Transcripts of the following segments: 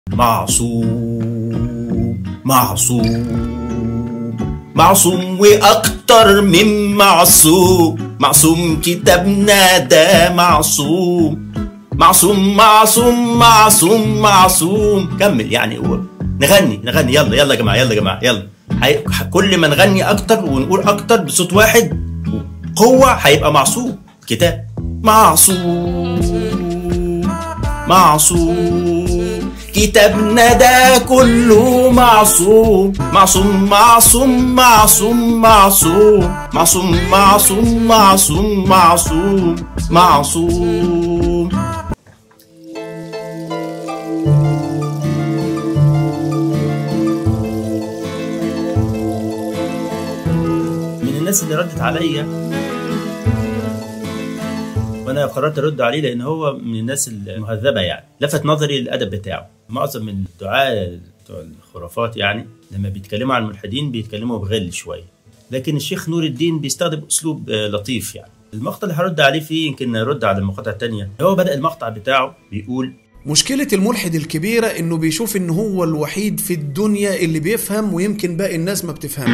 معصوم معصوم معصوم واكتر من معصوم معصوم كتابنا ده معصوم معصوم معصوم معصوم معصوم كمل يعني هو نغني نغني يلا يلا يا جماعه يلا يا جماعه يلا هي... كل ما نغني اكتر ونقول اكتر بصوت واحد قوه هيبقى معصوم كتاب معصوم معصوم كتابنا ده كله معصوم معصوم معصوم معصوم معصوم معصوم معصوم معصوم معصوم معصوم من الناس اللي ردت عليا وانا قررت ارد عليه لان هو من الناس المهذبه يعني لفت نظري الادب بتاعه معظم من الدعاة بتوع الخرافات يعني لما بيتكلموا عن الملحدين بيتكلموا بغل شويه لكن الشيخ نور الدين بيستخدم اسلوب آه، لطيف يعني المقطع اللي هرد عليه فيه يمكن نرد على المقاطع التانية هو بدأ المقطع بتاعه بيقول مشكلة الملحد الكبيرة انه بيشوف ان هو الوحيد في الدنيا اللي بيفهم ويمكن باقي الناس ما بتفهمش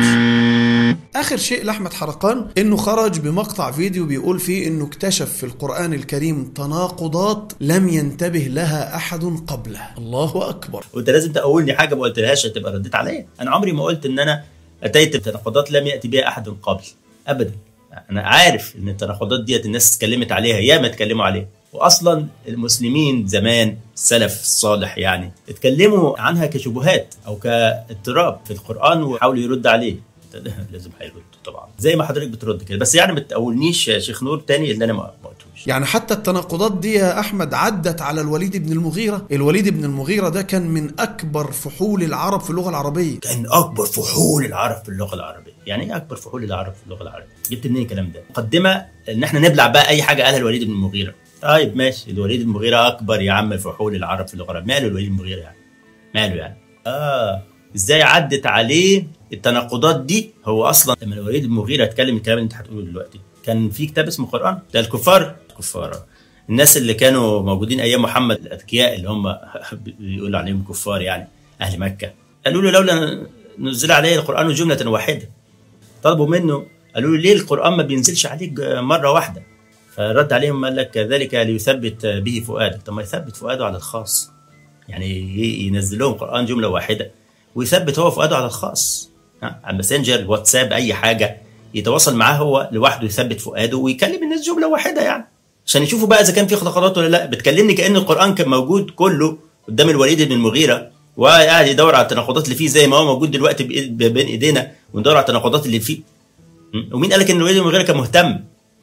اخر شيء لاحمد حرقان انه خرج بمقطع فيديو بيقول فيه انه اكتشف في القرآن الكريم تناقضات لم ينتبه لها احد قبله الله اكبر وانت لازم تقولني حاجه ما قلتلهاش تبقى رديت عليا انا عمري ما قلت ان انا اتيت بتناقضات لم ياتي بها احد قبل ابدا انا عارف ان التناقضات ديت الناس اتكلمت عليها ياما اتكلموا عليها واصلا المسلمين زمان السلف الصالح يعني اتكلموا عنها كشبهات او كاضطراب في القران وحاولوا يرد عليه لازم هيرد طبعا زي ما حضرتك بترد كده بس يعني ما تقولنيش يا شيخ نور تاني اللي انا ما ما قلتوش يعني حتى التناقضات دي يا احمد عدت على الوليد بن المغيرة الوليد بن المغيرة ده كان من اكبر فحول العرب في اللغة العربية كان اكبر فحول العرب في اللغه العربيه يعني ايه اكبر فحول العرب في اللغه العربيه جبت منين الكلام ده مقدمه ان احنا نبلع بقى اي حاجه قالها الوليد بن المغيره طيب ماشي الوليد بن المغيره اكبر يا عم فحول العرب في اللغه العربيه ماله الوليد بن المغيره يعني ماله يعني اه ازاي عدت عليه التناقضات دي هو اصلا لما الوليد بن المغيره اتكلم الكلام اللي انت هتقوله دلوقتي كان في كتاب اسمه قران ده الكفار الكفار الناس اللي كانوا موجودين ايام محمد الاذكياء اللي هم بيقولوا عليهم كفار يعني اهل مكه قالوا له لولا نزل عليه القران جمله واحده طلبوا منه قالوا له ليه القران ما بينزلش عليك مره واحده فرد عليهم قال لك ذلك ليثبت به فؤادك طب ما يثبت فؤاده على الخاص يعني ينزل لهم قران جمله واحده ويثبت هو فؤاده على الخاص ها، على الماسنجر واتساب اي حاجه يتواصل معاه هو لوحده يثبت فؤاده ويكلم الناس جمله واحده يعني عشان يشوفوا بقى اذا كان في خطأات ولا لا بتكلمني كان القران كان موجود كله قدام الوليد بن المغيره وقاعد يدور على التناقضات اللي فيه زي ما هو موجود دلوقتي بإيد- بين ايدينا وندور على التناقضات اللي فيه م? ومين قال لك ان الوليد بن المغيره كان مهتم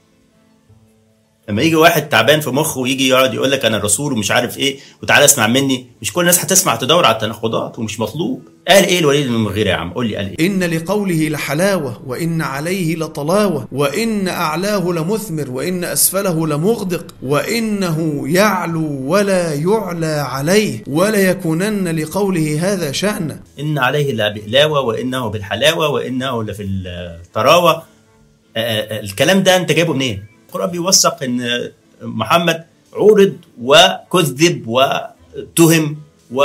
لما يجي واحد تعبان في مخه ويجي يقعد يقول لك انا الرسول ومش عارف ايه وتعالى اسمع مني مش كل الناس هتسمع تدور على التناقضات ومش مطلوب قال ايه الوليد بن المغيره يا عم قول لي قال ايه إن لقوله لحلاوة وإن عليه لطلاوة وإن أعلاه لمثمر وإن أسفله لمغدق وإنه يعلو ولا يعلى عليه ولا يكونن لقوله هذا شأنا ان عليه لبئلاوه وانه بالحلاوه وانه لفي الطراوه آه، آه، الكلام ده انت جايبه منين؟ القران بيوثق ان محمد عورض وكذب واتهم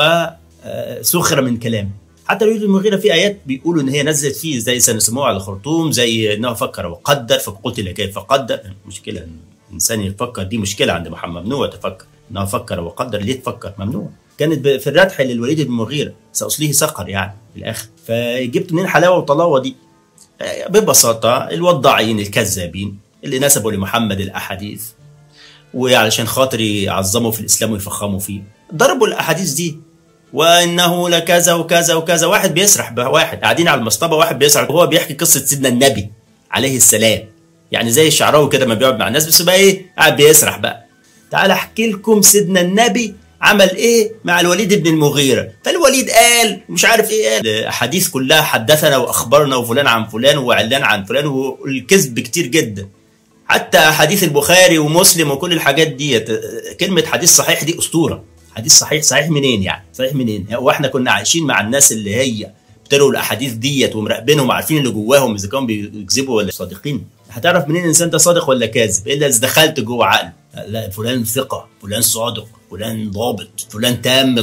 وسخر من كلامه حتى الوليد بن المغيره في ايات بيقولوا ان هي نزلت فيه زي سنسموه على الخرطوم زي انه فكر وقدر فقتل كيف قدر مشكله إن الانسان يفكر دي مشكله عند محمد ممنوع تفكر انه فكر وقدر ليه تفكر ممنوع كانت ب- في الردح للوليد بن المغيره ساصليه سقر يعني في الاخر فجبت منين حلاوه وطلاوه دي آه، ببساطه الوضاعين الكذابين اللي نسبوا لمحمد الاحاديث وعلشان خاطر يعظموا في الاسلام ويفخموا فيه ضربوا الاحاديث دي وانه لكذا وكذا وكذا واحد بيسرح بواحد قاعدين على المصطبه واحد بيسرح وهو بيحكي قصه سيدنا النبي عليه السلام يعني زي الشعراوي كده ما بيقعد مع الناس بس بقى ايه قاعد بيسرح بقى تعال احكي لكم سيدنا النبي عمل ايه مع الوليد بن المغيره فالوليد قال مش عارف ايه قال الاحاديث كلها حدثنا واخبرنا وفلان عن فلان وعلان عن فلان والكذب كتير جدا حتى حديث البخاري ومسلم وكل الحاجات دي كلمه حديث صحيح دي اسطوره حديث صحيح صحيح منين يعني صحيح منين هو احنا كنا عايشين مع الناس اللي هي بتروا الاحاديث ديت ومراقبينهم وعارفين اللي جواهم اذا كانوا بيكذبوا ولا صادقين هتعرف منين الانسان ده صادق ولا كاذب الا اذا دخلت جوه عقله لا فلان ثقه فلان صادق فلان ضابط فلان تام الضبط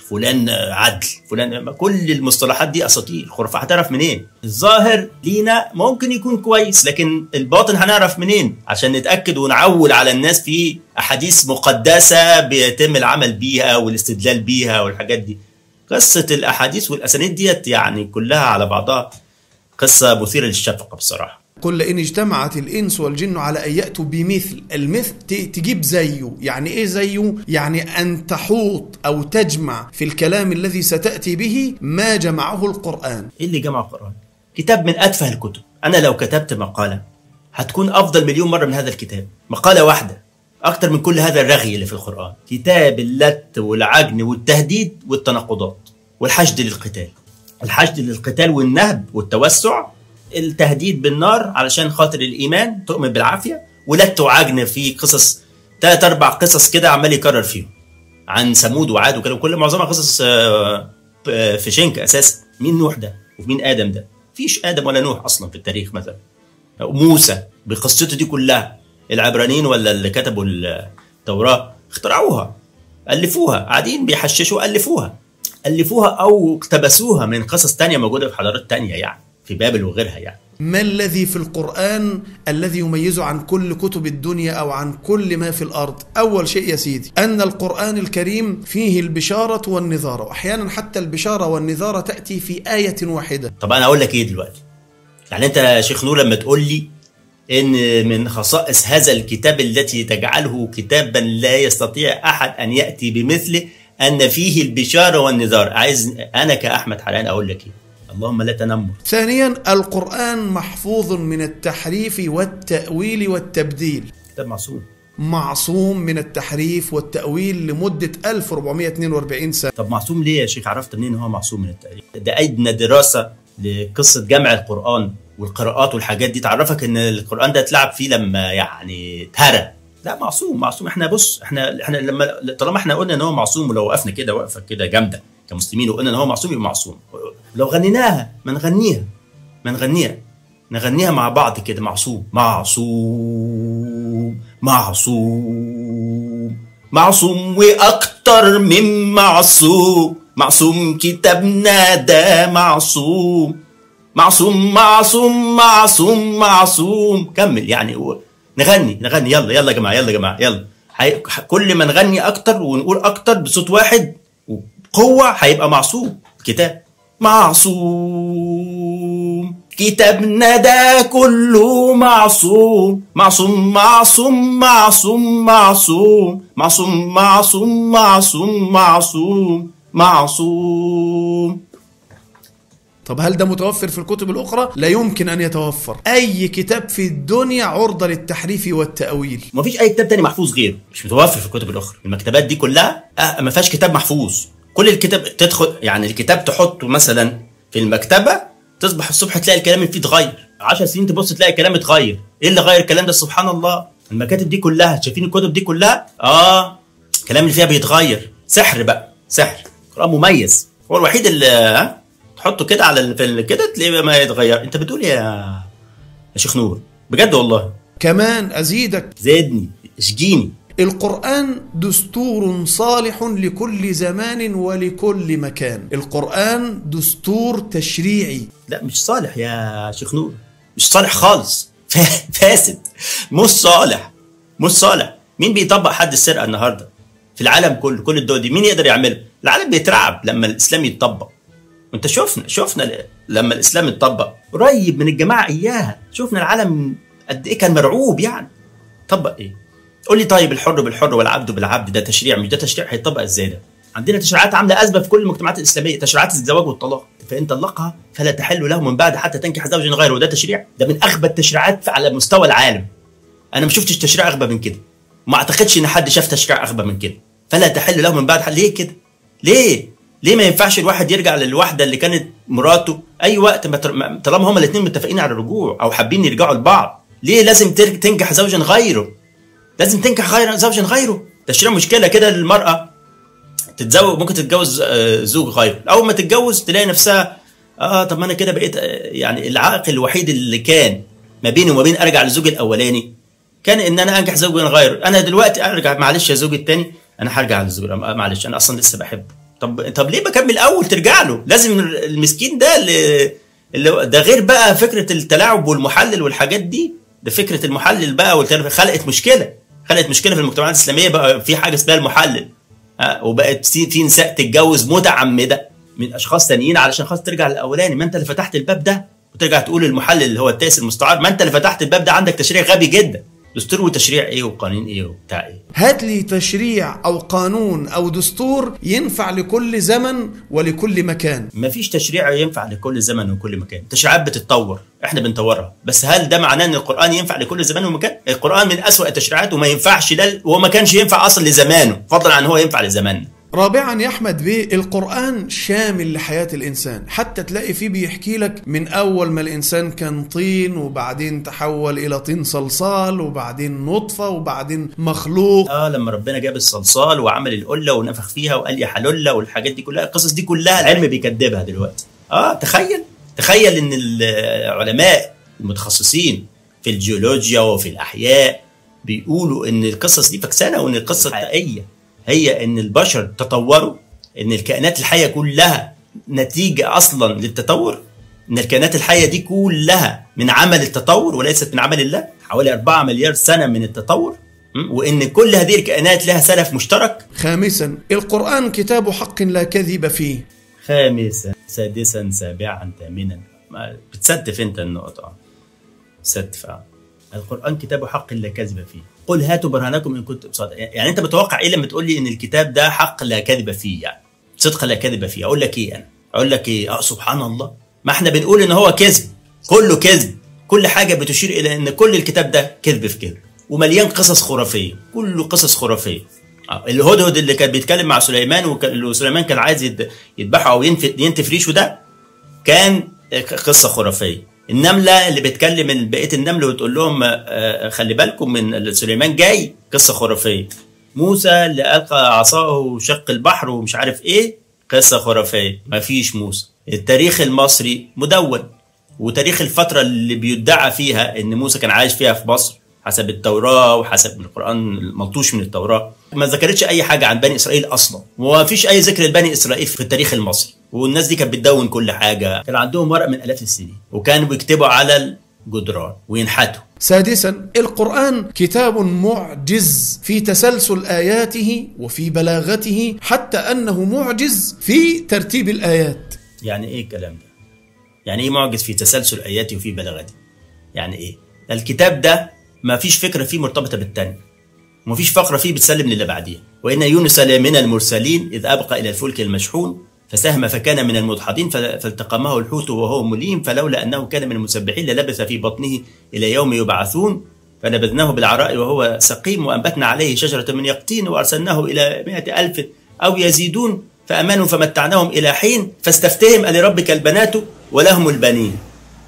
فلان عدل فلان كل المصطلحات دي اساطير خرافه هتعرف منين الظاهر لينا ممكن يكون كويس لكن الباطن هنعرف منين عشان نتاكد ونعول على الناس في احاديث مقدسه بيتم العمل بيها والاستدلال بيها والحاجات دي قصه الاحاديث والاسانيد ديت يعني كلها على بعضها قصه مثيره للشفقه بصراحه قل إن اجتمعت الإنس والجن على أن يأتوا بمثل المثل ت- تجيب زيه يعني إيه زيه؟ يعني أن تحوط أو تجمع في الكلام الذي ستأتي به ما جمعه القرآن ايه اللي جمع القران كتاب من اتفه الكتب انا لو كتبت مقاله هتكون افضل مليون مره من هذا الكتاب مقاله واحده اكتر من كل هذا الرغي اللي في القران كتاب اللت والعجن والتهديد والتناقضات والحشد للقتال الحشد للقتال والنهب والتوسع التهديد بالنار علشان خاطر الايمان تؤمن بالعافيه ولت وعجن في قصص ثلاث اربع قصص كده عمال يكرر فيهم عن ثمود وعاد وكده وكل معظمها قصص آه، آه، في شنك اساسا مين نوح ده ومين ادم ده فيش ادم ولا نوح اصلا في التاريخ مثلا موسى بقصته دي كلها العبرانيين ولا اللي كتبوا التوراه اخترعوها الفوها قاعدين بيحششوا الفوها الفوها او اقتبسوها من قصص تانية موجوده في حضارات تانية يعني في بابل وغيرها يعني ما الذي في القرآن الذي يميزه عن كل كتب الدنيا أو عن كل ما في الأرض أول شيء يا سيدي أن القرآن الكريم فيه البشارة والنذارة وأحيانا حتى البشارة والنذارة تأتي في آية واحدة طب انا اقول لك ايه دلوقتي يعني انت يا شيخ نور لما تقول لي ان من خصائص هذا الكتاب التي تجعله كتابا لا يستطيع احد ان ياتي بمثله ان فيه البشاره والنذار عايز انا كاحمد حلال اقول لك ايه اللهم لا تنمر ثانيا القرآن محفوظ من التحريف والتأويل والتبديل كتاب معصوم معصوم من التحريف والتأويل لمدة 1442 سنة طب معصوم ليه يا شيخ عرفت منين ان هو معصوم من التأليف ده أدنى دراسة لقصة جمع القرآن والقراءات والحاجات دي تعرفك ان القرآن ده اتلعب فيه لما يعني اتهرى لا معصوم معصوم احنا بص احنا احنا لما طالما احنا قلنا ان هو معصوم ولو وقفنا كده وقفه كده جامده كمسلمين وقلنا ان هو معصوم يبقى معصوم لو غنيناها ما نغنيها ما نغنيها نغنيها مع بعض كده معصوم معصوم معصوم معصوم واكتر من معصوم معصوم كتابنا ده معصوم معصوم معصوم معصوم معصوم كمل يعني هو- نغني نغني يلا يلا يا جماعه يلا يا جماعه يلا حي... كل ما نغني اكتر ونقول اكتر بصوت واحد وقوه هيبقى معصوم كتاب معصوم كتابنا ده كله معصوم معصوم معصوم معصوم معصوم معصوم معصوم معصوم معصوم معصوم طب هل ده متوفر في الكتب الأخرى؟ لا يمكن أن يتوفر أي كتاب في الدنيا عرضة للتحريف والتأويل ما فيش اي كتاب تاني محفوظ غيره مش متوفر في الكتب الاخرى المكتبات دي كلها آه ما فيهاش كتاب محفوظ كل الكتاب تدخل يعني الكتاب تحطه مثلا في المكتبه تصبح الصبح تلاقي الكلام فيه اتغير 10 سنين تبص تلاقي الكلام اتغير ايه اللي غير الكلام ده سبحان الله المكاتب دي كلها شايفين الكتب دي كلها اه الكلام اللي فيها بيتغير سحر بقى سحر قرآن مميز هو الوحيد اللي ها تحطه كده على ال- في ال- كده تلاقيه ما يتغير انت بتقول يا يا شيخ نور بجد والله كمان أزيدك زدني اشجيني القرآن دستور صالح لكل زمان ولكل مكان القرآن دستور تشريعي لا مش صالح يا شيخ نور مش صالح خالص فا- فاسد مش صالح مش صالح مين بيطبق حد السرقه النهارده في العالم كله كل الدول دي مين يقدر يعملها العالم بيترعب لما الاسلام يتطبق وانت شفنا شفنا ل- لما الاسلام اتطبق قريب من الجماعه اياها شفنا العالم قد ايه كان مرعوب يعني طبق ايه قول لي طيب الحر بالحر والعبد بالعبد ده تشريع مش ده تشريع هيطبق ازاي ده عندنا تشريعات عامله ازمه في كل المجتمعات الاسلاميه تشريعات الزواج والطلاق فان طلقها فلا تحل له من بعد حتى تنكح زوجا غيره وده تشريع ده من اغبى التشريعات على مستوى العالم انا ما شفتش تشريع اغبى من كده ما اعتقدش ان حد شاف تشريع اغبى من كده فلا تحل له من بعد حل ليه كده ليه ليه ما ينفعش الواحد يرجع للواحده اللي كانت مراته اي وقت ما تر- ما- طالما هما الاثنين متفقين على الرجوع او حابين يرجعوا لبعض ليه لازم تر- تنكح زوجا غيره لازم تنكح غير زوجا غيره تشريع مشكله كده للمراه تتزوج ممكن تتجوز آه، زوج غيره اول ما تتجوز تلاقي نفسها اه طب ما انا كده بقيت آه، يعني العائق الوحيد اللي كان ما بيني وما بين ارجع للزوج الاولاني كان ان انا انجح زوج غيره انا دلوقتي ارجع معلش يا زوجي التاني انا هرجع للزوج الأول. آه، معلش انا اصلا لسه بحبه طب طب ليه بكمل الاول ترجع له لازم المسكين ده اللي اللي ده غير بقى فكره التلاعب والمحلل والحاجات دي ده فكره المحلل بقى والتلاعب خلقت مشكله خلقت مشكله في المجتمعات الاسلاميه بقى في حاجه اسمها المحلل ها وبقت في في نساء تتجوز متعمده من اشخاص تانيين علشان خاطر ترجع للاولاني ما انت اللي فتحت الباب ده وترجع تقول المحلل اللي هو التاسع المستعار ما انت اللي فتحت الباب ده عندك تشريع غبي جدا دستور وتشريع ايه وقوانين ايه وبتاع ايه هات لي تشريع او قانون او دستور ينفع لكل زمن ولكل مكان مفيش تشريع ينفع لكل زمن وكل مكان التشريعات بتتطور احنا بنطورها بس هل ده معناه ان القران ينفع لكل زمان ومكان القران من اسوأ التشريعات وما ينفعش ده وما كانش ينفع اصلا لزمانه فضلا عن هو ينفع لزماننا رابعا يا احمد بيه القران شامل لحياه الانسان حتى تلاقي فيه بيحكي لك من اول ما الانسان كان طين وبعدين تحول الى طين صلصال وبعدين نطفه وبعدين مخلوق اه لما ربنا جاب الصلصال وعمل القله ونفخ فيها وقال يا حلله والحاجات دي كلها القصص دي كلها العلم بيكذبها دلوقتي اه تخيل تخيل ان العلماء المتخصصين في الجيولوجيا وفي الاحياء بيقولوا ان القصص دي فكسانه وان القصه الحقيقيه هي ان البشر تطوروا ان الكائنات الحيه كلها نتيجه اصلا للتطور ان الكائنات الحيه دي كلها من عمل التطور وليست من عمل الله حوالي 4 مليار سنه من التطور وان كل هذه الكائنات لها سلف مشترك خامسا القران كتاب حق لا كذب فيه خامسا سادسا سابعا ثامنا بتستف انت النقطه ستف القران كتاب حق لا كذب فيه قل هاتوا برهانكم ان كنتم صادقين يعني انت متوقع ايه لما تقول لي ان الكتاب ده حق لا كذب فيه يعني صدق لا كذب فيه اقول لك ايه انا اقول لك ايه اه سبحان الله ما احنا بنقول ان هو كذب كله كذب كل حاجه بتشير الى ان كل الكتاب ده كذب في كذب ومليان قصص خرافيه كله قصص خرافيه الهدهد اللي كان بيتكلم مع سليمان وسليمان كان عايز يذبحه او ينتف ريشه ده كان قصه خرافيه النمله اللي بتكلم بقيه النمل وتقول لهم خلي بالكم من سليمان جاي قصه خرافيه موسى اللي القى عصاه وشق البحر ومش عارف ايه قصه خرافيه مفيش موسى التاريخ المصري مدون وتاريخ الفتره اللي بيدعى فيها ان موسى كان عايش فيها في مصر حسب التوراه وحسب القران ملطوش من التوراه ما ذكرتش اي حاجه عن بني اسرائيل اصلا وما فيش اي ذكر لبني اسرائيل في التاريخ المصري والناس دي كانت بتدون كل حاجه كان عندهم ورق من الاف السنين وكانوا بيكتبوا على الجدران وينحتوا سادسا القرآن كتاب معجز في تسلسل آياته وفي بلاغته حتى أنه معجز في ترتيب الآيات يعني إيه الكلام ده؟ يعني إيه معجز في تسلسل آياته وفي بلاغته؟ يعني إيه؟ الكتاب ده ما فيش فكرة فيه مرتبطة بالتانية وما فيش فقرة فيه بتسلم للي بعديها وإن يونس لمن المرسلين إذ أبقى إلى الفلك المشحون فسهم فكان من المدحضين فالتقمه الحوت وهو مليم فلولا انه كان من المسبحين للبث في بطنه الى يوم يبعثون فنبذناه بالعراء وهو سقيم وانبتنا عليه شجره من يقطين وارسلناه الى مائة الف او يزيدون فامنوا فمتعناهم الى حين فاستفتهم الربك البنات ولهم البنين.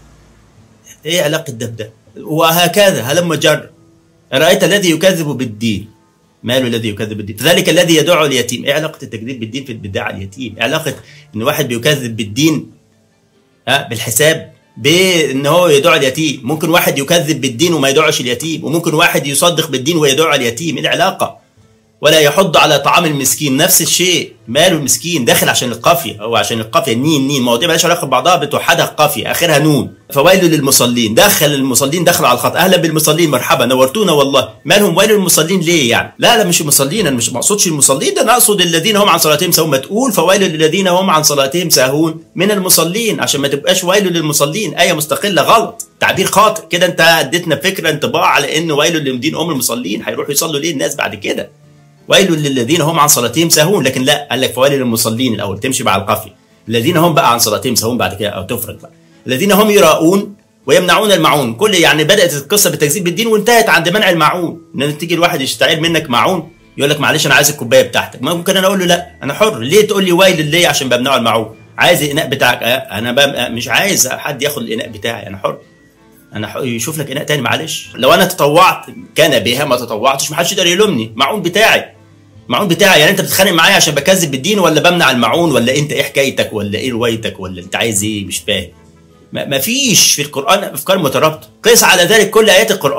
ايه علاقه ده بده؟ وهكذا هلم جر رايت الذي يكذب بالدين ماله الذي يكذب بالدين ذلك الذي يدعو اليتيم ايه علاقه التكذيب بالدين في البداع اليتيم ايه علاقه ان واحد بيكذب بالدين ها بالحساب بان هو يدعو اليتيم ممكن واحد يكذب بالدين وما يدعوش اليتيم وممكن واحد يصدق بالدين ويدعو اليتيم ايه العلاقه ولا يحض على طعام المسكين نفس الشيء ماله المسكين داخل عشان القافيه او عشان القافيه نين نين مواضيع مالهاش علاقه ببعضها بتوحدها القافيه اخرها نون فويل للمصلين دخل المصلين دخلوا على الخط اهلا بالمصلين مرحبا نورتونا والله مالهم ويل للمصلين ليه يعني لا لا مش المصلين انا مش مقصودش المصلين ده انا اقصد الذين هم عن صلاتهم ساهون ما تقول فويل للذين هم عن صلاتهم ساهون من المصلين عشان ما تبقاش ويل للمصلين ايه مستقله غلط تعبير خاطئ كده انت اديتنا فكره انطباع على ان ويل للمدين هم المصلين هيروحوا يصلوا ليه الناس بعد كده ويل للذين هم عن صلاتهم ساهون لكن لا قال لك فويل للمصلين الاول تمشي مع القافيه الذين هم بقى عن صلاتهم ساهون بعد كده او تفرق بقى الذين هم يراؤون ويمنعون المعون كل يعني بدات القصه بالتكذيب بالدين وانتهت عند منع المعون ان تيجي الواحد يستعير منك معون يقول لك معلش انا عايز الكوبايه بتاعتك ممكن انا اقول له لا انا حر ليه تقول لي ويل ليه عشان بمنعه المعون عايز الاناء بتاعك انا مش عايز حد ياخد الاناء بتاعي انا حر انا يشوف لك اناء تاني معلش لو انا تطوعت كان بها ما تطوعتش ما حدش يقدر يلومني معون بتاعي المعون بتاعي يعني انت بتتخانق معايا عشان بكذب بالدين ولا بمنع المعون ولا انت ايه حكايتك ولا ايه روايتك ولا انت عايز ايه مش فاهم ما فيش في القران افكار مترابطه قيس على ذلك كل ايات القران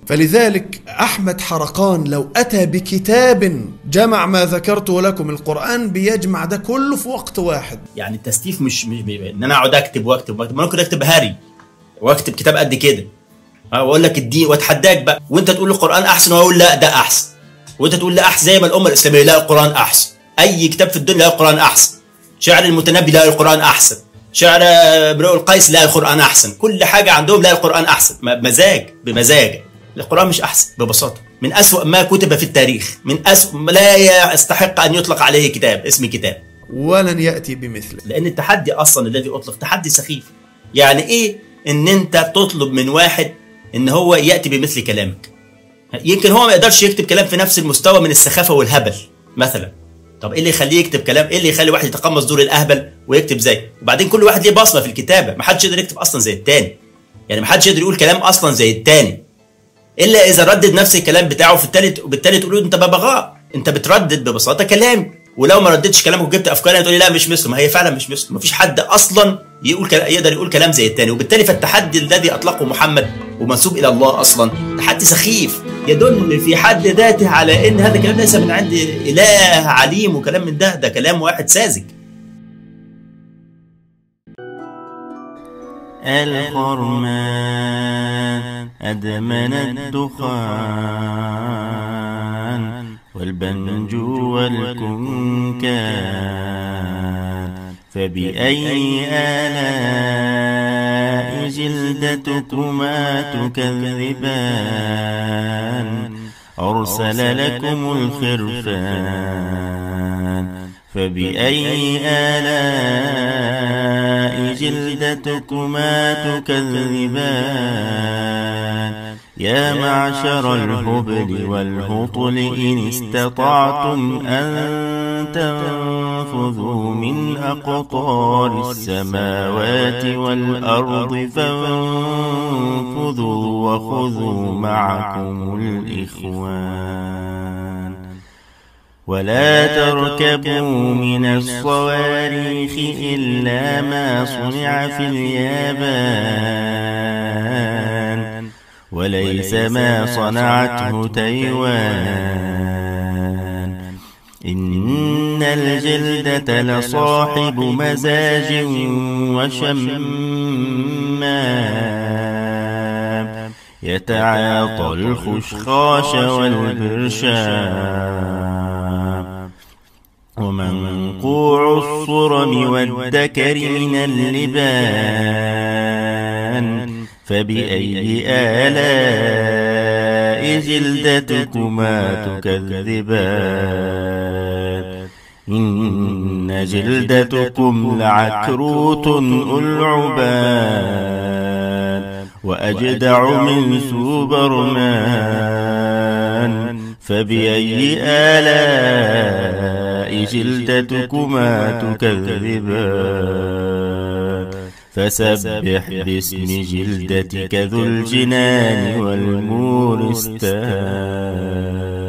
فلذلك أحمد حرقان لو أتى بكتاب جمع ما ذكرته لكم القرآن بيجمع ده كله في وقت واحد يعني التستيف مش, مش ان انا اقعد اكتب واكتب واكتب ممكن اكتب هاري واكتب كتاب قد كده واقول لك الدين واتحداك بقى وانت تقول القران احسن واقول لا ده احسن وانت تقول لا احسن زي ما الامه الاسلاميه لا القران احسن اي كتاب في الدنيا لا القران احسن شعر المتنبي لا القران احسن شعر امرؤ القيس لا القران احسن كل حاجه عندهم لا القران احسن مزاج بمزاج القران مش احسن ببساطه من أسوأ ما كتب في التاريخ من أسوأ لا يستحق ان يطلق عليه كتاب اسم كتاب ولن ياتي بمثله لان التحدي اصلا الذي اطلق تحدي سخيف يعني ايه ان انت تطلب من واحد ان هو ياتي بمثل كلامك يمكن هو ما يقدرش يكتب كلام في نفس المستوى من السخافه والهبل مثلا طب ايه اللي يخليه يكتب كلام ايه اللي يخلي واحد يتقمص دور الاهبل ويكتب زي وبعدين كل واحد ليه بصمه في الكتابه ما حدش يقدر يكتب اصلا زي التاني يعني ما حدش يقدر يقول كلام اصلا زي التاني الا اذا ردد نفس الكلام بتاعه في التالت وبالتالي تقول له انت ببغاء انت بتردد ببساطه كلام ولو ما ردتش كلامك وجبت افكار تقول لي لا مش مثله ما هي فعلا مش مثله ما فيش حد اصلا يقول كلا يقدر يقول كلام زي التاني وبالتالي فالتحدي الذي اطلقه محمد ومنسوب الى الله اصلا تحدي سخيف يدل في حد ذاته على ان هذا الكلام ليس من عند اله عليم وكلام من ده ده كلام واحد ساذج الخرمان أدمن الدخان والبنجو والكنكان فبأي آلاء جلدتكما تكذبان أرسل لكم الخرفان فبأي آلاء جلدتكما تكذبان يا معشر الهبل والهطل إن استطعتم أن تنفذوا من أقطار السماوات والأرض فانفذوا وخذوا معكم الإخوان ولا تركبوا من الصواريخ إلا ما صنع في اليابان وليس ما صنعته تيوان إن الجلدة لصاحب مزاج وشمام يتعاطى الخشخاش والبرشام ومنقوع الصرم والذكر من اللبان فبأي آلاء جلدتكما تكذبان إن جلدتكم لعكروت ألعبان وأجدع من سوبرمان فبأي آلاء جلدتكما تكذبان فسبح باسم جلدتك ذو الجنان والمورستان